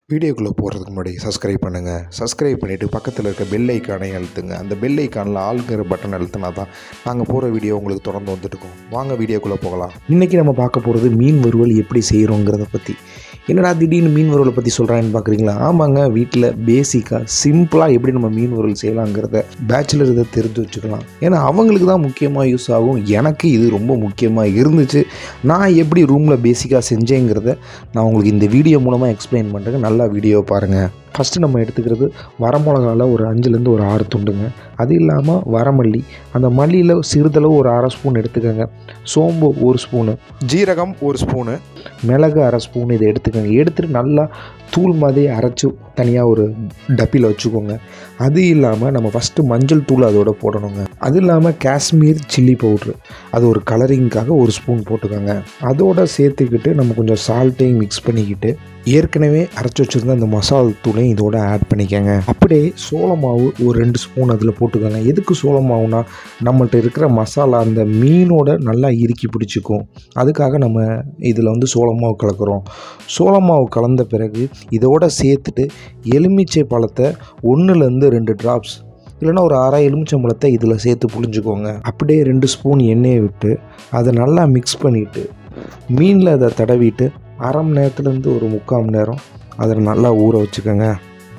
வீடியோக்குள்ளே போகிறதுக்கு முன்னாடி சப்ஸ்கிரைப் பண்ணுங்கள் சப்ஸ்கிரைப் பண்ணிவிட்டு பக்கத்தில் இருக்க பெல் ஐக்கானை அழுத்துங்க அந்த பெல் ஐக்கானில் ஆளுங்கிற பட்டன் அழுத்தினா தான் நாங்கள் போகிற வீடியோ உங்களுக்கு தொடர்ந்து வந்துட்டு இருக்கோம் வாங்க வீடியோக்குள்ளே போகலாம் இன்றைக்கி நம்ம பார்க்க போகிறது மீன் வறுவல் எப்படி செய்கிறோங்கிறத பற்றி என்னடா திடீர்னு மீன் வறுவலை பற்றி சொல்கிறான்னு பார்க்குறீங்களா ஆமாங்க வீட்டில் பேசிக்காக சிம்பிளாக எப்படி நம்ம மீன் வறுவல் செய்யலாங்கிறத பேச்சுலர் இதை தெரிஞ்சு வச்சுக்கலாம் ஏன்னா அவங்களுக்கு தான் முக்கியமாக யூஸ் ஆகும் எனக்கு இது ரொம்ப முக்கியமாக இருந்துச்சு நான் எப்படி ரூமில் பேசிக்காக செஞ்சேங்கிறத நான் உங்களுக்கு இந்த வீடியோ மூலமாக எக்ஸ்பிளைன் பண்ணுறேன் நல்லா வீடியோ பாருங்கள் ஃபஸ்ட்டு நம்ம எடுத்துக்கிறது வரமிளகாவில் ஒரு அஞ்சுலேருந்து ஒரு ஆறு துண்டுங்க அது இல்லாமல் வரமல்லி அந்த மல்லியில் சிறிதளவு ஒரு அரை ஸ்பூன் எடுத்துக்கோங்க சோம்பு ஒரு ஸ்பூனு ஜீரகம் ஒரு ஸ்பூனு மிளகு அரை ஸ்பூன் இதை எடுத்துக்கோங்க எடுத்துகிட்டு நல்லா தூள் மாதிரி அரைச்சி தனியாக ஒரு டப்பியில் வச்சுக்கோங்க அது இல்லாமல் நம்ம ஃபஸ்ட்டு மஞ்சள் தூள் அதோட போடணுங்க அது இல்லாமல் காஷ்மீர் சில்லி பவுட்ரு அது ஒரு கலரிங்க்காக ஒரு ஸ்பூன் போட்டுக்கோங்க அதோட சேர்த்துக்கிட்டு நம்ம கொஞ்சம் சால்ட்டையும் மிக்ஸ் பண்ணிக்கிட்டு ஏற்கனவே அரைச்சி வச்சுருந்த அந்த மசால் தூளையும் இதோட ஆட் பண்ணிக்கோங்க அப்படியே சோள மாவு ஒரு ரெண்டு ஸ்பூன் அதில் போட்டுக்கோங்க எதுக்கு சோள மாவுனா நம்மள்ட்ட இருக்கிற மசாலா அந்த மீனோட நல்லா இறுக்கி பிடிச்சிக்கும் அதுக்காக நம்ம இதில் வந்து சோள மாவு கலக்கிறோம் சோள மாவு கலந்த பிறகு இதோட சேர்த்துட்டு எலுமிச்சை பழத்தை ஒன்றுலேருந்து ரெண்டு ட்ராப்ஸ் இல்லைன்னா ஒரு அரை எலுமிச்சம்பழத்தை இதில் சேர்த்து புழிஞ்சுக்கோங்க அப்படியே ரெண்டு ஸ்பூன் எண்ணெயை விட்டு அதை நல்லா மிக்ஸ் பண்ணிவிட்டு மீனில் அதை தடவிட்டு அரை மணி நேரத்துலேருந்து ஒரு முக்கால் மணி நேரம் அதை நல்லா ஊற வச்சுக்கோங்க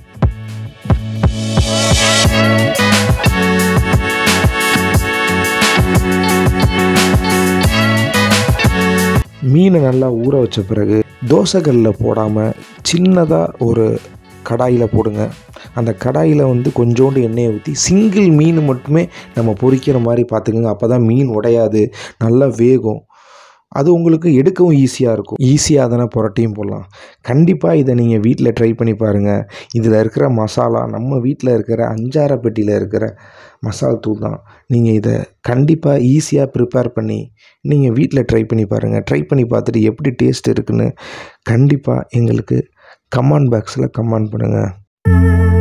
மீனை நல்லா ஊற வச்ச பிறகு தோசைக்கல்லில் போடாமல் சின்னதாக ஒரு கடாயில் போடுங்க அந்த கடாயில் வந்து கொஞ்சோண்டு எண்ணெயை ஊற்றி சிங்கிள் மீன் மட்டுமே நம்ம பொரிக்கிற மாதிரி பார்த்துக்கோங்க அப்போ தான் மீன் உடையாது நல்லா வேகும் அது உங்களுக்கு எடுக்கவும் ஈஸியாக இருக்கும் ஈஸியாக தானே புரட்டியும் போடலாம் கண்டிப்பாக இதை நீங்கள் வீட்டில் ட்ரை பண்ணி பாருங்கள் இதில் இருக்கிற மசாலா நம்ம வீட்டில் இருக்கிற அஞ்சார பெட்டியில் இருக்கிற மசால் தூள் தான் நீங்கள் இதை கண்டிப்பாக ஈஸியாக ப்ரிப்பேர் பண்ணி நீங்கள் வீட்டில் ட்ரை பண்ணி பாருங்கள் ட்ரை பண்ணி பார்த்துட்டு எப்படி டேஸ்ட் இருக்குன்னு கண்டிப்பாக எங்களுக்கு கமெண்ட் பாக்ஸில் கமெண்ட் பண்ணுங்கள்